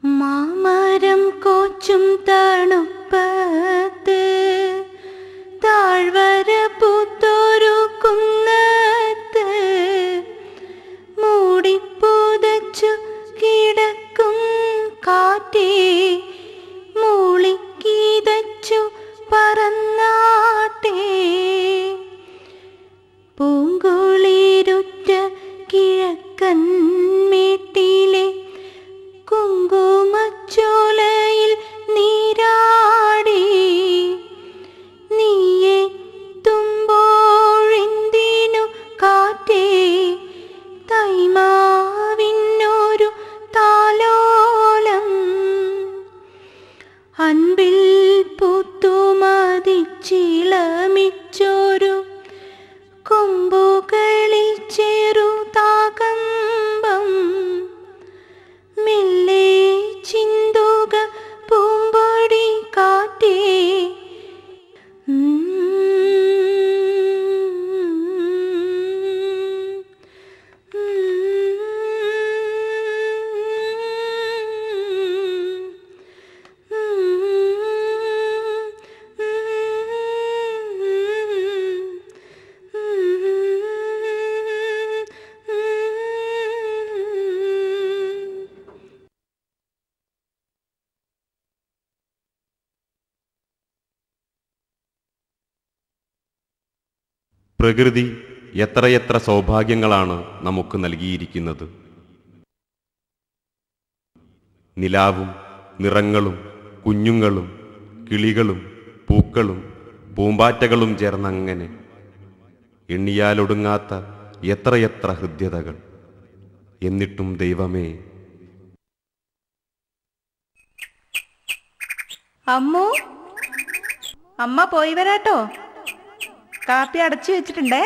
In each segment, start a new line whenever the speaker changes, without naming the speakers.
മാമരം കോച്ചും തണുപ്പത്ത് താഴ്വര പൂത്തൊരു കുന്നത്ത് മൂടിപ്പുതച്ചു കിടക്കും കാറ്റേ മൂളിക്കീതച്ചു പറന്നാട്ടേ പൂങ്കുളിരുറ്റ കിഴക്കൻ മേട്ടിലെ കുങ്കുമച്ചോലയിൽ നീരാടി നീയെ തുമ്പോഴെന്തിനു കാറ്റേ തൈമാവിനൊരു താലോലം അൻപിൽ പുത്തുമതിച്ചിളമിച്ചൊരു കൊമ്പുകളിൽ ചെറുതാകമ്പം മെല്ലെ ചിന്തുക പൂമ്പൊടി കാറ്റേ
പ്രകൃതി എത്രയെത്ര സൗഭാഗ്യങ്ങളാണ് നമുക്ക് നൽകിയിരിക്കുന്നത് നിലാവും നിറങ്ങളും കുഞ്ഞുങ്ങളും കിളികളും പൂക്കളും പൂമ്പാറ്റകളും ചേർന്നങ്ങനെ എണ്ണിയാലൊടുങ്ങാത്ത എത്രയെത്ര ഹൃദ്യതകൾ എന്നിട്ടും ദൈവമേ
അമ്മു അമ്മ പോയി വരാട്ടോ കാപ്പി അടച്ചു വെച്ചിട്ടുണ്ടേ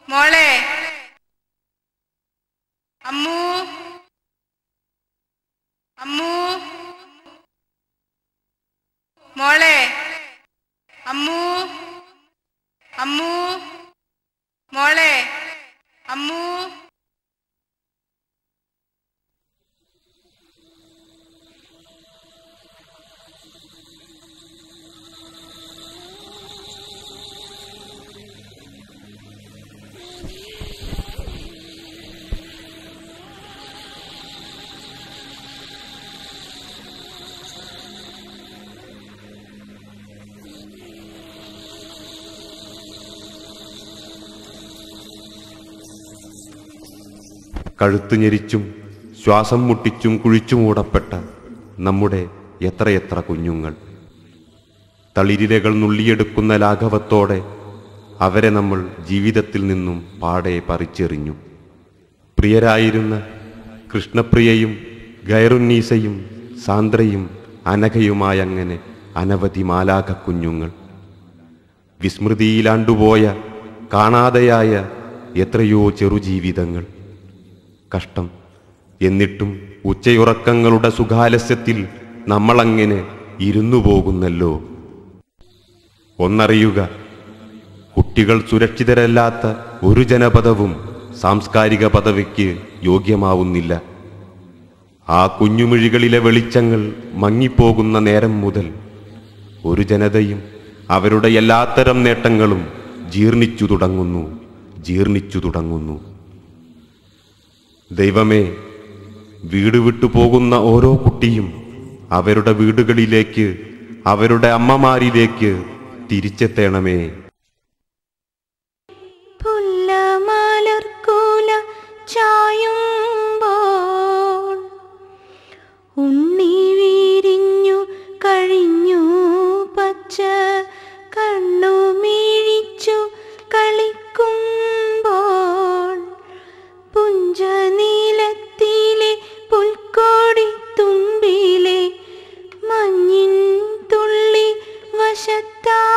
മോളെ അമ്മു അമ്മു മോളെ അമ്മു അമ്മു മോളെ അമ്മു
കഴുത്തു ഞെരിച്ചും ശ്വാസം മുട്ടിച്ചും കുഴിച്ചു മൂടപ്പെട്ട നമ്മുടെ എത്രയെത്ര കുഞ്ഞുങ്ങൾ തളിരിലകൾ നുള്ളിയെടുക്കുന്ന ലാഘവത്തോടെ അവരെ നമ്മൾ ജീവിതത്തിൽ നിന്നും പാടെ പറിച്ചെറിഞ്ഞു പ്രിയരായിരുന്ന കൃഷ്ണപ്രിയയും ഗൈറുന്നീസയും സാന്ദ്രയും അനഘയുമായങ്ങനെ അനവധി മാലാക കുഞ്ഞുങ്ങൾ വിസ്മൃതിയിലാണ്ടുപോയ കാണാതെയായ എത്രയോ ചെറുജീവിതങ്ങൾ കഷ്ടം എന്നിട്ടും ഉച്ചയുറക്കങ്ങളുടെ സുഖാലസ്യത്തിൽ നമ്മളങ്ങനെ ഇരുന്നു പോകുന്നല്ലോ ഒന്നറിയുക കുട്ടികൾ സുരക്ഷിതരല്ലാത്ത ഒരു ജനപദവും സാംസ്കാരിക പദവിക്ക് യോഗ്യമാവുന്നില്ല ആ കുഞ്ഞുമിഴികളിലെ വെളിച്ചങ്ങൾ മങ്ങിപ്പോകുന്ന നേരം മുതൽ ഒരു ജനതയും അവരുടെ എല്ലാത്തരം നേട്ടങ്ങളും ജീർണിച്ചു തുടങ്ങുന്നു ജീർണിച്ചു തുടങ്ങുന്നു ദൈവമേ വീട് വിട്ടു പോകുന്ന ഓരോ കുട്ടിയും അവരുടെ വീടുകളിലേക്ക് അവരുടെ അമ്മമാരിലേക്ക് തിരിച്ചെത്തണമേ
പുല്ലമലർക്കൂല ചായുമ്പോൾ ഉണ്ണി വീരിഞ്ഞു കഴിഞ്ഞു പച്ച കണ്ണുമീഴിച്ചു കളിക്കുമ്പോൾ പുഞ്ചനീലത്തിലെ പുൽക്കോടി തുമ്പിലെ മഞ്ഞിൻ തുള്ളി വശത്താ